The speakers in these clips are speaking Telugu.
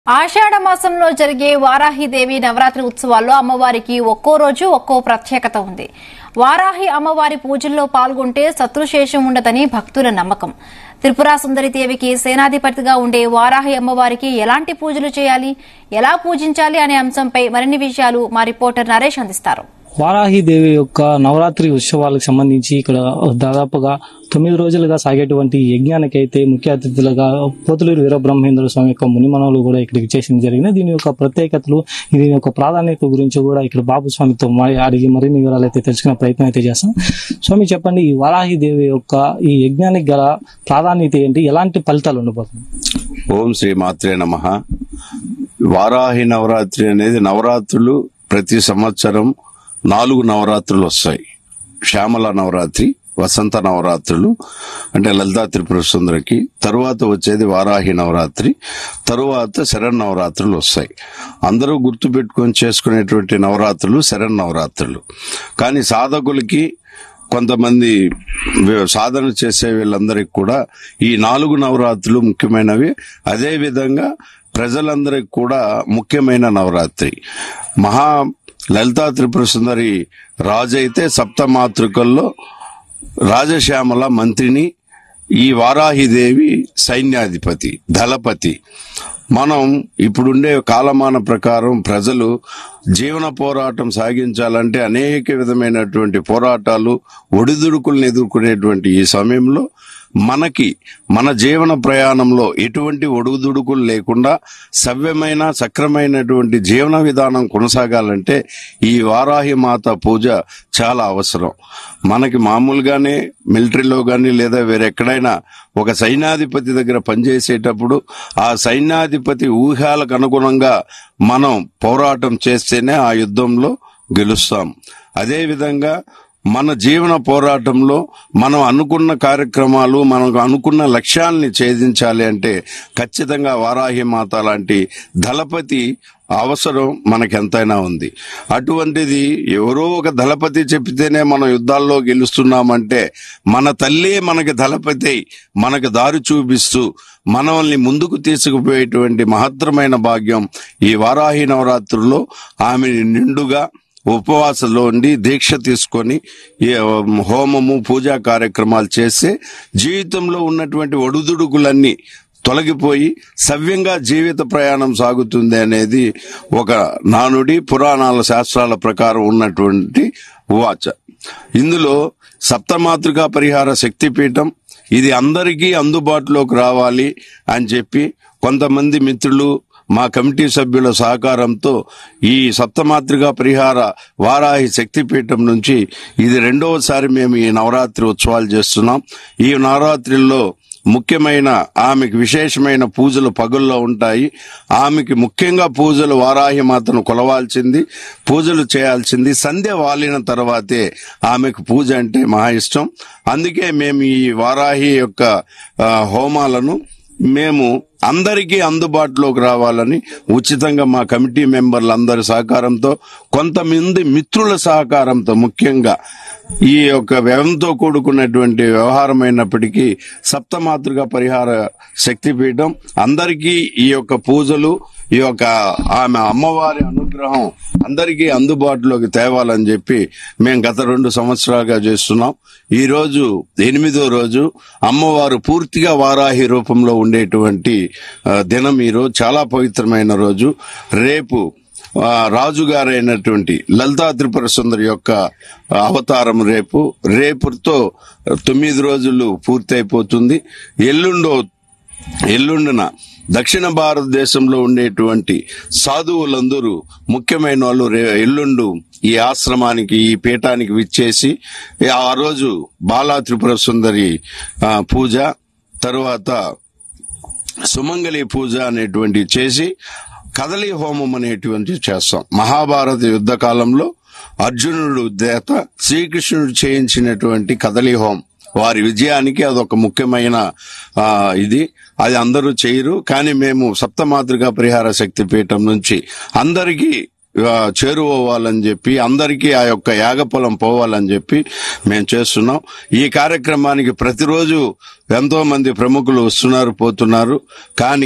ఆషాఢ మాసంలో జరిగే వారాహిదేవి నవరాత్రి ఉత్సవాల్లో అమ్మవారికి ఒక్కో రోజు ఒక్కో ప్రత్యేకత ఉంది వారాహి అమ్మవారి పూజల్లో పాల్గొంటే శత్రుశేషం ఉండదని భక్తుల నమ్మకం త్రిపుర సుందరి దేవికి సేనాధిపతిగా ఉండే వారాహి అమ్మవారికి ఎలాంటి పూజలు చేయాలి ఎలా పూజించాలి అనే అంశంపై మరిన్ని విషయాలు మా రిపోర్టర్ నరేష్ అందిస్తారు వారాహిదేవి యొక్క నవరాత్రి ఉత్సవాలకు సంబంధించి ఇక్కడ దాదాపుగా తొమ్మిది రోజులుగా సాగేటువంటి ఈ యజ్ఞానికి అయితే ముఖ్య అతిథులుగా పోతులూరు వీరబ్రహ్మేంద్ర స్వామి యొక్క మునిమనవులు కూడా ఇక్కడికి చేసింది జరిగింది దీని యొక్క ప్రత్యేకతలు దీని యొక్క ప్రాధాన్యత గురించి కూడా ఇక్కడ బాబు స్వామితో మరి అడిగి మరిన్ని వివరాలు అయితే తెలుసుకునే ప్రయత్నం అయితే చేస్తాం స్వామి చెప్పండి ఈ వారాహిదేవి యొక్క ఈ యజ్ఞానికి గల ప్రాధాన్యత ఏంటి ఎలాంటి ఫలితాలు ఉండబోతుంది ఓం శ్రీ మాత్రే నమ వారాహి నవరాత్రి అనేది నవరాత్రులు ప్రతి సంవత్సరం నాలుగు నవరాత్రులు వస్తాయి శ్యామల నవరాత్రి వసంత నవరాత్రులు అంటే లలితా త్రిపుర సుందరికి తరువాత వచ్చేది వారాహి నవరాత్రి తరువాత శరణ్ నవరాత్రులు వస్తాయి అందరూ గుర్తు పెట్టుకొని చేసుకునేటువంటి నవరాత్రులు శరణ్ నవరాత్రులు కానీ సాధకులకి కొంతమంది వి- సాధన చేసే వీళ్ళందరికీ కూడా ఈ నాలుగు నవరాత్రులు ముఖ్యమైనవి అదే విధంగా ప్రజలందరికి కూడా ముఖ్యమైన నవరాత్రి మహా లలితా త్రిపుర సుందరి రాజు అయితే సప్తమాతృకల్లో రాజశ్యామల మంత్రిని ఈ వారాహిదేవి సైన్యాధిపతి దళపతి మనం ఇప్పుడుండే కాలమాన ప్రకారం ప్రజలు జీవన పోరాటం సాగించాలంటే అనేక విధమైనటువంటి పోరాటాలు ఒడిదుడుకులను ఎదుర్కొనేటువంటి ఈ సమయంలో మనకి మన జీవన ప్రయాణంలో ఎటువంటి ఒడుదుడుకులు లేకుండా సవ్యమైన సక్రమైనటువంటి జీవన విధానం కొనసాగాలంటే ఈ వారాహి మాత పూజ చాలా అవసరం మనకి మామూలుగానే మిలిటరీలో కానీ లేదా వేరెక్కడైనా ఒక సైన్యాధిపతి దగ్గర పనిచేసేటప్పుడు ఆ సైన్యాధిపతి ఊహ్యాలకు అనుగుణంగా మనం పోరాటం చేస్తేనే ఆ యుద్ధంలో గెలుస్తాం అదేవిధంగా మన జీవన పోరాటంలో మనం అనుకున్న కార్యక్రమాలు మనకు అనుకున్న లక్ష్యాల్ని ఛేదించాలి అంటే ఖచ్చితంగా వారాహి మాత లాంటి దళపతి అవసరం మనకెంతైనా ఉంది అటువంటిది ఎవరో ఒక దళపతి చెప్తేనే మనం యుద్ధాల్లో గెలుస్తున్నామంటే మన తల్లే మనకి దళపతి అయి మనకు దారి చూపిస్తూ మనల్ని ముందుకు తీసుకుపోయేటువంటి మహత్తరమైన భాగ్యం ఈ వారాహి నవరాత్రుల్లో ఆమె నిండుగా ఉపవాసంలో ఉండి దీక్ష తీసుకొని ఈ హోమము పూజా కార్యక్రమాలు చేస్తే జీవితంలో ఉన్నటువంటి ఒడుదుడుకులన్నీ తొలగిపోయి సవ్యంగా జీవిత ప్రయాణం సాగుతుంది అనేది ఒక నానుడి పురాణాల శాస్త్రాల ప్రకారం ఉన్నటువంటి వాచ ఇందులో సప్తమాతృకా పరిహార శక్తిపీఠం ఇది అందరికీ అందుబాటులోకి రావాలి అని చెప్పి కొంతమంది మిత్రులు మా కమిటీ సభ్యుల సహకారంతో ఈ సప్తమాతృగా పరిహార వారాహి శక్తిపీఠం నుంచి ఇది రెండవసారి మేము ఈ నవరాత్రి ఉత్సవాలు చేస్తున్నాం ఈ నవరాత్రిలో ముఖ్యమైన ఆమెకి విశేషమైన పూజలు పగుల్లో ఉంటాయి ఆమెకి ముఖ్యంగా పూజలు వారాహి మాతను కొలవాల్సింది పూజలు చేయాల్సింది సంధ్య వాలిన తర్వాతే ఆమెకు పూజ అంటే మహా ఇష్టం అందుకే మేము ఈ వారాహి యొక్క ఆ, హోమాలను మేము అందరికీ అందుబాటులోకి రావాలని ఉచితంగా మా కమిటీ మెంబర్లు అందరి సహకారంతో కొంతమంది మిత్రుల సహకారంతో ముఖ్యంగా ఈ యొక్క వ్యయంతో కూడుకున్నటువంటి వ్యవహారమైనప్పటికీ సప్తమాతృక పరిహార శక్తిపీఠం అందరికీ ఈ యొక్క పూజలు ఈ యొక్క ఆమె అమ్మవారి అనుగ్రహం అందరికీ అందుబాటులోకి తేవాలని చెప్పి మేము గత రెండు సంవత్సరాలుగా చేస్తున్నాం ఈ రోజు ఎనిమిదో రోజు అమ్మవారు పూర్తిగా వారాహి రూపంలో ఉండేటువంటి ఆ, దినం ఈ రోజు చాలా పవిత్రమైన రోజు రేపు ఆ, రాజుగారైనటువంటి లలితా త్రిపుర సుందరి యొక్క అవతారం రేపు రేపుతో తొమ్మిది రోజులు పూర్తయిపోతుంది ఎల్లుండో ఎల్లుండున దక్షిణ భారతదేశంలో ఉండేటువంటి సాధువులందరూ ముఖ్యమైన వాళ్ళు రే- ఎల్లుండు ఈ ఆశ్రమానికి ఈ పీఠానికి విచ్చేసి ఆ రోజు బాలా త్రిపుర సుందరి ఆ, పూజ తరువాత సుమంగళి పూజ అనేటువంటి చేసి కదలి హోమం అనేటువంటి చేస్తాం మహాభారత యుద్ధ కాలంలో అర్జునుడు దేత శ్రీకృష్ణుడు చేయించినటువంటి కదలి హోమం వారి విజయానికి అదొక ముఖ్యమైన ఆ, ఇది అది అందరూ చేయరు కానీ మేము సప్తమాతృక పరిహార శక్తి పీఠం నుంచి అందరికీ ఆ, చేరువవ్వాలని చెప్పి అందరికీ ఆ యొక్క యాగపొలం పోవాలని చెప్పి మేము చేస్తున్నాం ఈ కార్యక్రమానికి ప్రతిరోజు ఎంతో మంది ప్రముఖులు వస్తున్నారు పోతున్నారు కానీ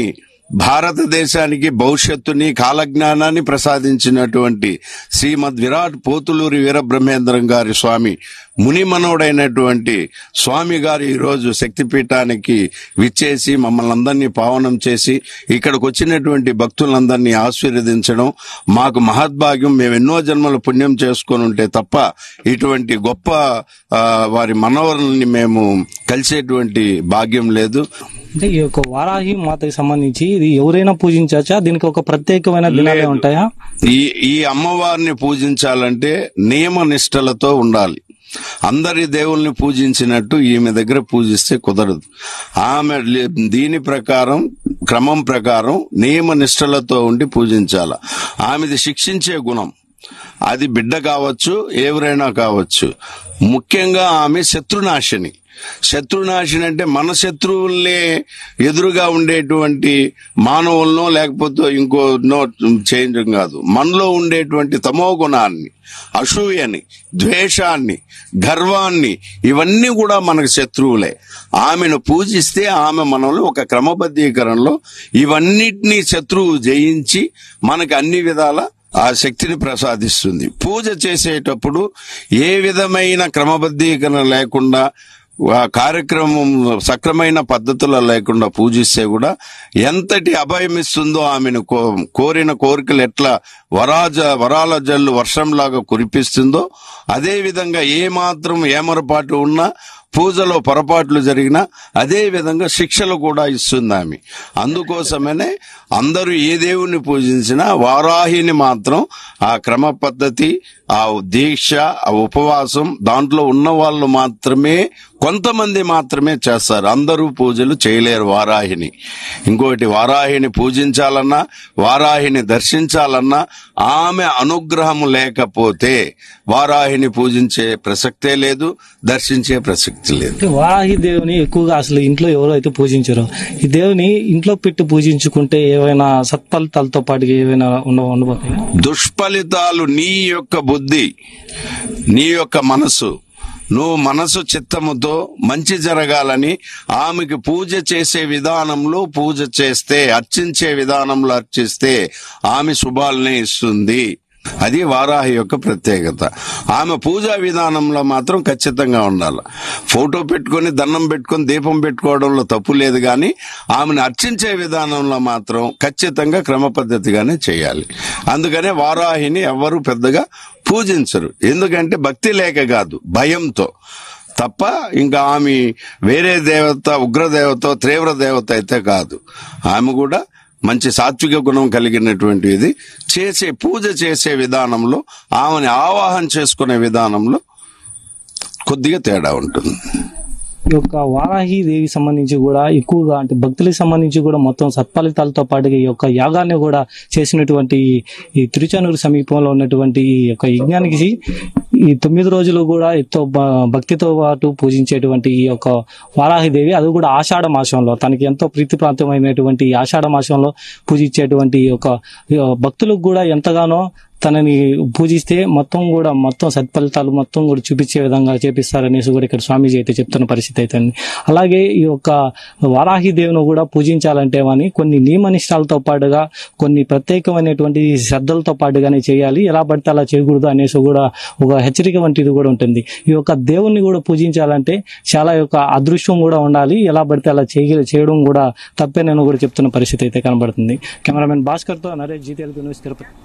భారతదేశానికి భవిష్యత్తుని కాలజ్ఞానాన్ని ప్రసాదించినటువంటి శ్రీమద్ విరాట్ పోతులూరి వీరబ్రహ్మేంద్రం గారి స్వామి మునిమనుడైనటువంటి స్వామి గారు ఈరోజు శక్తిపీఠానికి విచ్చేసి మమ్మల్ని అందరినీ పావనం చేసి ఇక్కడికి వచ్చినటువంటి భక్తులందరినీ ఆశీర్వదించడం మాకు మహద్భాగ్యం మేము ఎన్నో జన్మల పుణ్యం చేసుకొని ఉంటే తప్ప ఇటువంటి గొప్ప ఆ, వారి మనవరుల్ని మేము కలిసేటువంటి భాగ్యం లేదు అంటే ఈ యొక్క వారాహి మాతకి సంబంధించి ఇది ఎవరైనా పూజించవచ్చా దీనికి ఒక ప్రత్యేకమైన దినాలే ఉంటాయా ఈ ఈ అమ్మవారిని పూజించాలంటే నియమ నిష్టలతో ఉండాలి అందరి దేవుల్ని పూజించినట్టు ఈమె దగ్గర పూజిస్తే కుదరదు ఆమె లే- దీని ప్రకారం క్రమం ప్రకారం నియమ నిష్టలతో ఉండి పూజించాల ఆమెది శిక్షించే గుణం అది బిడ్డ కావచ్చు ఎవరైనా కావచ్చు ముఖ్యంగా ఆమె శత్రునాశిని శత్రునాశిని అంటే మన శత్రువుల్ని ఎదురుగా ఉండేటువంటి మానవులను లేకపోతే ఇంకో నో చేంజ్ కాదు మనలో ఉండేటువంటి తమో గుణాన్ని అసూయని ద్వేషాన్ని గర్వాన్ని ఇవన్నీ కూడా మనకు శత్రువులే ఆమెను పూజిస్తే ఆమె మనల్ని ఒక క్రమబద్ధీకరణలో ఇవన్నిటినీ శత్రువు జయించి మనకి అన్ని విధాల ఆ శక్తిని ప్రసాదిస్తుంది పూజ చేసేటప్పుడు ఏ విధమైన క్రమబద్ధీకరణ లేకుండా ఆ కార్యక్రమం సక్రమైన పద్ధతుల్లో లేకుండా పూజిస్తే కూడా ఎంతటి అభయం ఇస్తుందో ఆమెను కో- కోరిన కోరికలు ఎట్లా వరాజ వరాల జల్లు వర్షంలాగా కురిపిస్తుందో అదే విధంగా ఏ మాత్రం ఏమరపాటు ఉన్నా పూజలో పొరపాట్లు జరిగినా అదే విధంగా శిక్షలు కూడా ఇస్తుంది ఆమె అందుకోసమనే అందరూ ఏ దేవుణ్ణి పూజించినా వారాహిని మాత్రం ఆ క్రమ పద్ధతి ఆ దీక్ష ఆ ఉపవాసం దాంట్లో ఉన్న వాళ్ళు మాత్రమే కొంతమంది మాత్రమే చేస్తారు అందరూ పూజలు చేయలేరు వారాహిని ఇంకోటి వారాహిని పూజించాలన్నా వారాహిని దర్శించాలన్నా ఆమె అనుగ్రహం లేకపోతే వారాహిని పూజించే ప్రసక్తే లేదు దర్శించే ప్రసక్తి లేదు అంటే వారాహి దేవుని ఎక్కువగా అసలు ఇంట్లో ఎవరు అయితే పూజించారో ఈ దేవుని ఇంట్లో పెట్టి పూజించుకుంటే ఏవైనా సత్ఫలితాలతో పాటు ఏవైనా ఉండ ఉండబోతాయా దుష్ఫలితాలు నీ యొక్క బుద్ధి నీ యొక్క మనసు నువ్వు మనసు చిత్తముతో మంచి జరగాలని ఆమెకి పూజ చేసే విధానంలో పూజ చేస్తే అర్చించే విధానంలో అర్చిస్తే ఆమె శుభాలనే ఇస్తుంది అది వారాహి యొక్క ప్రత్యేకత ఆమె పూజా విధానంలో మాత్రం ఖచ్చితంగా ఉండాలి ఫోటో పెట్టుకొని దండం పెట్టుకొని దీపం పెట్టుకోవడంలో తప్పు లేదు కానీ ఆమెను అర్చించే విధానంలో మాత్రం ఖచ్చితంగా క్రమ పద్ధతిగానే చేయాలి అందుకనే వారాహిని ఎవ్వరూ పెద్దగా పూజించరు ఎందుకంటే భక్తి లేక కాదు భయంతో తప్ప ఇంకా ఆమె వేరే దేవత ఉగ్రదేవత తీవ్ర దేవత అయితే కాదు ఆమె కూడా మంచి సాత్విక గుణం కలిగినటువంటిది చేసే పూజ చేసే విధానంలో ఆమెని ఆవాహన చేసుకునే విధానంలో కొద్దిగా తేడా ఉంటుంది ఈ యొక్క వారాహి దేవి సంబంధించి కూడా ఎక్కువగా అంటే భక్తులకు సంబంధించి కూడా మొత్తం సత్ఫలితాలతో పాటుగా ఈ యొక్క యాగాన్ని కూడా చేసినటువంటి ఈ- ఈ తిరుచానూరు సమీపంలో ఉన్నటువంటి ఈ యొక్క యజ్ఞానికి ఈ తొమ్మిది రోజులు కూడా ఎంతో భ- భక్తితో పాటు పూజించేటువంటి ఈ యొక్క వారాహి దేవి అది కూడా ఆషాఢ మాసంలో తనకి ఎంతో ప్రీతిప్రాంతమైనటువంటి ఈ ఆషాఢ మాసంలో పూజించేటువంటి ఈ యొక్క ఈ భక్తులకు కూడా ఎంతగానో తనని పూజిస్తే మొత్తం కూడా మొత్తం సత్ఫలితాలు మొత్తం కూడా చూపించే విధంగా చేపిస్తారనేసి కూడా ఇక్కడ స్వామీజీ అయితే చెప్తున్న పరిస్థితి అయితే ఉంది. అలాగే ఈ యొక్క వారాహి దేవుని కూడా పూజించాలంటే అని కొన్ని నియమ నిష్టాలతో పాటుగా కొన్ని ప్రత్యేకమైనటువంటి శ్రద్ధలతో పాటుగానే చేయాలి ఎలా పడితే అలా చేయకూడదు అనేసి కూడా ఒక హెచ్చరిక వంటిది కూడా ఉంటుంది ఈ యొక్క దేవుణ్ణి కూడా పూజించాలంటే చాలా యొక్క అదృశ్యం కూడా ఉండాలి ఎలా పడితే అలా చేయ చేయడం కూడా తప్పేనని కూడా చెప్తున్న పరిస్థితి అయితే కనబడుతుంది కెమెరామెన్ భాస్కర్ తో నరేష్ జీతేల్ న్యూస్ తిరుపతి